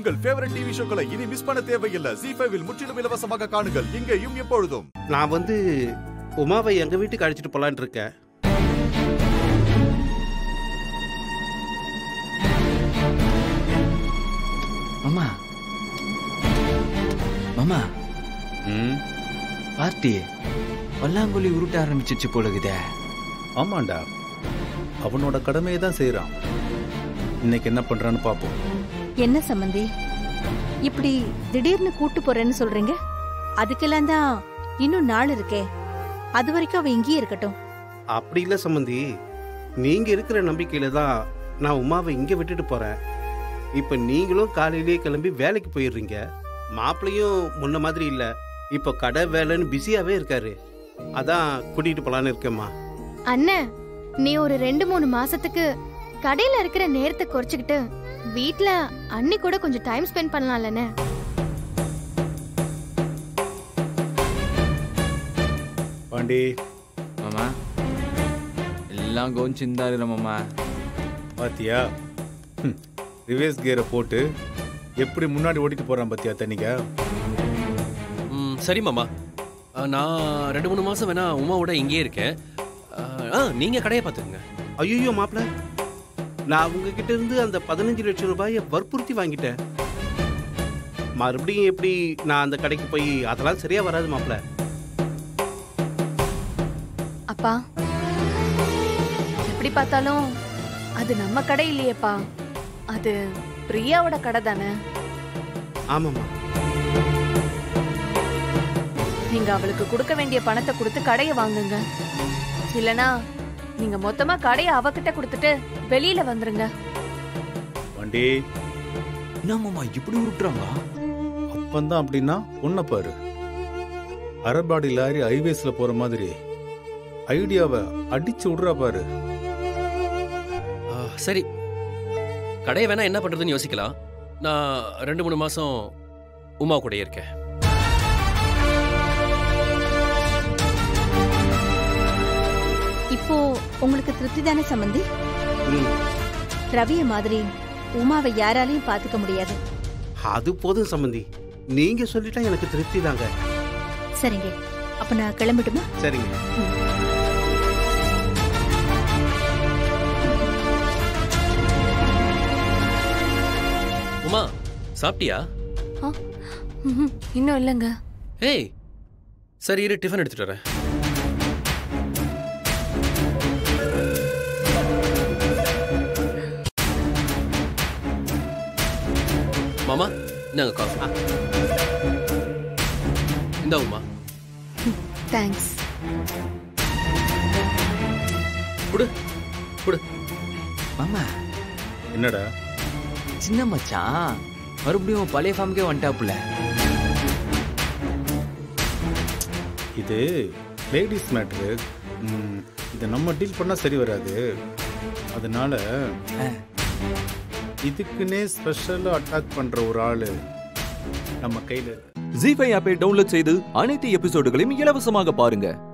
உங்கள் favourite TV ஷோக்களை இனி miss பண்ண தேவையில்லை ஜி ஃபைவில் முற்றிலும் இலவசமாக காணுங்கள் இங்கேயும் எப்பொழுதும் நான் வந்து உமாவை எங்க வீட்டுக்கு அழைச்சிட்டு போலான்னு இருக்கேன் மாமா மாமா ம் பார்ட்டி பல்லாங்குழி உருட்ட ஆரம்பிச்சிச்சு போலகுதே ஆமாண்டா அவனோட கடமையை தான் செய்கிறான் இன்னைக்கு என்ன பண்ணுறான்னு பார்ப்போம் என்ன சம்மந்தி இப்படி திடீர்னு கூட்டு போறேன்னு சொல்றீங்க அதுக்கெல்லாம் தான் இன்னும் நாள் இருக்கே அது வரைக்கும் அவ இங்கேயே இருக்கட்டும் அப்படி இல்லை சம்மந்தி நீங்க இருக்கிற நம்பிக்கையில தான் நான் உமாவை இங்க விட்டுட்டு போறேன் இப்ப நீங்களும் காலையிலேயே கிளம்பி வேலைக்கு போயிடுறீங்க மாப்பிள்ளையும் முன்ன மாதிரி இல்ல இப்ப கடை வேலைன்னு பிஸியாவே இருக்காரு அதான் கூட்டிட்டு போலான்னு இருக்கேம்மா அண்ணன் நீ ஒரு ரெண்டு மூணு மாசத்துக்கு கடையில இருக்கிற நேரத்தை குறைச்சுக்கிட்டு வீட்ல அண்ணி கூட கொஞ்சம் டைம் ஸ்பெண்ட் பண்ணலாம்லண்ணே பாண்டி மாமா எல்லாம் கவனிச்சிருந்தாரு மாமா பாத்தியா ரிவேஸ் கியரை போட்டு எப்படி முன்னாடி ஓடிட்டு போறான் பாத்தியா தண்ணிக்கா ம், சரி மாமா ஆ, நான் ரெண்டு மூணு மாசம் வேணா உமாவோட இங்கேயே இருக்கேன் ஆ, ஆ நீங்க கடையை பார்த்துக்கங்க ஐயோ மாப்பிள்ள நான் உங்ககிட்ட இருந்து அந்த பதினஞ்சு லட்சம் ரூபாயை வற்புறுத்தி வாங்கிட்டேன் மறுபடியும் எப்படி நான் அந்த கடைக்கு போய் அதெல்லாம் சரியா வராது மாப்பிள்ள அப்பா எப்படி பார்த்தாலும் அது நம்ம கடை இல்லையேப்பா அது பிரியாவோட கடை தானே ஆமாம்மா நீங்க அவளுக்கு கொடுக்க வேண்டிய பணத்தை கொடுத்து கடையை வாங்குங்க இல்லனா நீங்க மொத்தமா கடையை அவகிட்ட கொடுத்துட்டு வெளியில வந்துருங்க பாண்டி என்ன மாமா இப்படி உருட்டுறாங்க அப்பந்தான் அப்படின்னா உன்னை பாரு அரபாடி லாரி ஹைவேஸ்ல போற மாதிரி ஐடியாவை அடிச்சு விடுறா பாரு ஆ, சரி கடையை வேணா என்ன பண்றதுன்னு யோசிக்கலாம் நான் ரெண்டு மூணு மாசம் உமா கூட இருக்கேன் இப்போ உங்களுக்கு திருப்தி தானே சம்மந்தி ம், ரவிய மாதிரி உமாவை யாராலையும் பாத்துக்க முடியாது அது போதும் சம்பந்தி நீங்க சொல்லிட்டா எனக்கு திருப்தி தாங்க சரிங்க அப்ப நான் கிளம்பட்டுமா சரிங்க உமா சாப்பிட்டியா ம்ஹும், இன்னும் இல்லைங்க ஏய் சரி இரு டிஃபன் எடுத்துட்டு வரேன் மாமா இந்தாங்க காஃபி இந்த உமா தேங்க்ஸ் குடு குடு மாமா என்னடா சின்ன மச்சான் மறுபடியும் பழைய ஃபார்முக்கே வந்துட்டாப்புல இது லேடிஸ் மேட்ரு இதை நம்ம டீல் பண்ணா சரி வராது அதனால இதுக்குன்னே ஸ்பெஷலாக அட்டாக் பண்ற ஒரு ஆளு நம்ம கையில இருக்கு ஜி ஃபைவ் ஆப்பை டவுன்லோட் செய்து அனைத்து எபிசோடுகளையும் இலவசமாக பாருங்க